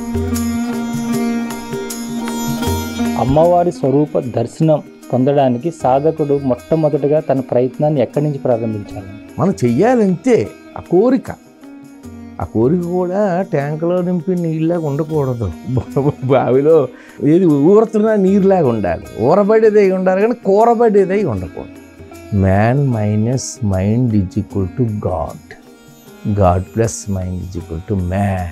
అమ్మవారి స్వరూప దర్శనం పొందడానికి సాధకుడు మొట్టమొదటిగా తన ప్రయత్నాన్ని ఎక్కడి నుంచి ప్రారంభించాలి మనం చెయ్యాలంతే ఆ కోరిక ఆ కోరిక కూడా ట్యాంకులో నింపి నీళ్ళలాగా ఉండకూడదు బావిలో ఏది ఊరుతున్న నీరులాగా ఉండాలి ఊరబడేది అయి ఉండాలి కానీ కూరబడేది అయి ఉండకూడదు man minus mind is equal to God God plus mind is equal to man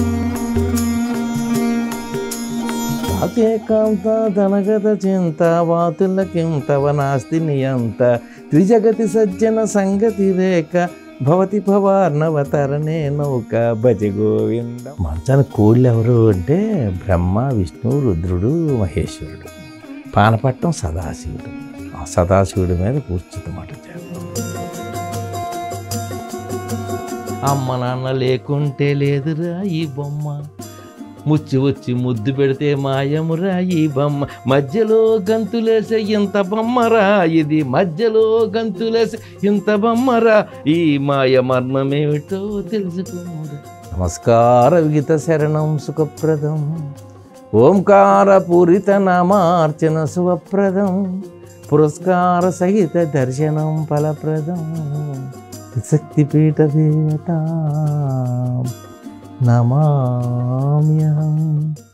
ఏకాంత ధనగత చింత వాతులకింతవ నాస్తి నియంత త్రిజగతి సజ్జన సంగతి రేఖ భవతి భవార్ణవతరణే నౌక భజ గోవింద మంచానికి కోళ్ళు ఎవరు అంటే బ్రహ్మ విష్ణు రుద్రుడు మహేశ్వరుడు పానపట్టం సదాశివుడు ఆ సదాశివుడి మీద కూర్చున్నమాట అమ్మ నాన్న లేకుంటే లేదురా ఈ బొమ్మ ముచ్చి వచ్చి ముద్దు పెడితే మాయమురా ఈ బొమ్మ మధ్యలో గంతులేసే ఇంత బొమ్మరా ఇది మధ్యలో గంతులేసే ఇంత బొమ్మరా ఈ మాయ మర్మమేమిటో తెలుసుకోమురా నమస్కార విగిత శరణం సుఖప్రదం ఓంకార పూరిత నామార్చన శుభప్రదం పురస్కార సహిత దర్శనం ఫలప్రదం శక్తిపీఠ దేవత నమామ్యహం